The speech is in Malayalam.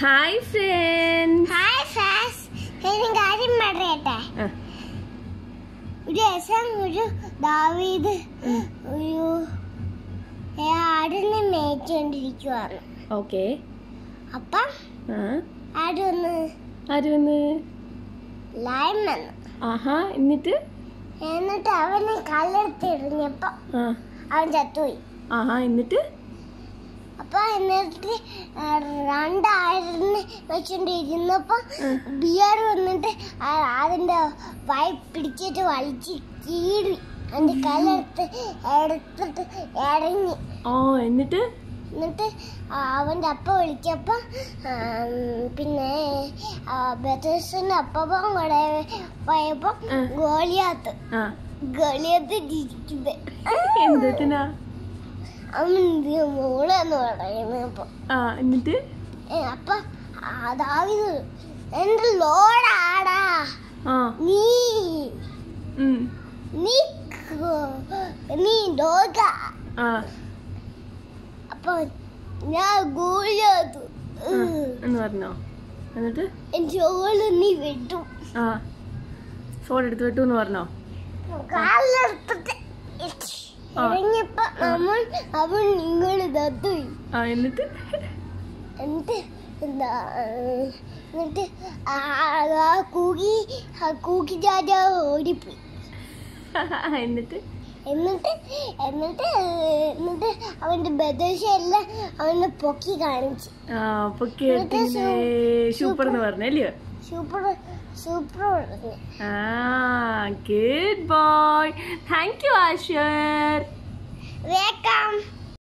ഹായ് ഫ്രണ്ട്സ് ഹായ് ഫാസ് ഞാൻ കാര്യം പറയട്ടെ ഒരു ദിവസം ഒരു ദാവീദ് ഒരു ആടിനെ മേയിച്ചുകൊണ്ടിരിക്കുവാണ് ഓക്കെ അപ്പം ആട് വന്ന് ആര് വന്ന് ലൈൻ വന്നു ആഹാ എന്നിട്ട് എന്നിട്ട് അവന് കല്ലെടുത്തെറിഞ്ഞപ്പോ ആ അവൻ ചത്തുപോയി ആഹാ എന്നിട്ട് അപ്പൊ എന്നിട്ട് രണ്ടായിരത്തിന് വെച്ചോണ്ടിരുന്നപ്പോ ബിയർ വന്നിട്ട് ആ- അതിന്റെ വൈ പിടിച്ചിട്ട് വലിച്ച് കീറി അതിന്റെ കല്ലെടുത്ത് എടുത്തിട്ട് ഇറങ്ങി ഓ എന്നിട്ട് എന്നിട്ട് അവന്റെ അപ്പ വിളിച്ചപ്പോ ആ, പിന്നെ ബെത്തസിന്റെ അപ്പപ്പം കൂടെ പോയപ്പോ ഉം. ഗോളിയാത്ത് ആ ഗോളിയാത്ത് ഇരിക്കുന്നത് എന്തത്തിനാ അവൻ മോളെന്ന് പറയുന്നപ്പോ ആ എന്നിട്ട് ഏ, അപ്പൊ അതായത് എന്റെ ലോഡാടാ ആ നീ ഉം, നീ ക- നീ ലോക ആ അപ്പൊ ഞാൻ ഗോളിയാത്തു ആ, എന്ന് പറഞ്ഞോ എന്നിട്ട് എന്റെ ഓള് നീ വിട്ടു ആ ഫോൺ എടുത്ത് വിട്ടു എന്ന് പറഞ്ഞോ കാലെടുത്തിട്ട് ആ. ഇറങ്ങിയപ്പോ നമ്മൾ അവൻ നിങ്ങൾ തത്തു ആ എന്നിട്ട് എന്നിട്ട് എന്താ ആ, എന്നിട്ട് ആ ആ കൂകി ആ കൂക്കി ചാച്ച ഓടിപ്പോയി എന്നിട്ട് എന്നിട്ട് എന്നിട്ട് എന്നിട്ട് അവന്റെ ബദോശ എല്ലാം അവനെ പൊക്കി കാണിച്ചു ആ പൊക്കി എടുത്തിങ്ങനെ സൂപ്പർ എന്ന് പറഞ്ഞല്ലയോ സൂപ്പർ സൂപ്പർ പറഞ്ഞു ആ ഗുഡ് ബോയ് താങ്ക് യു ആശ്വർ വേക്കാം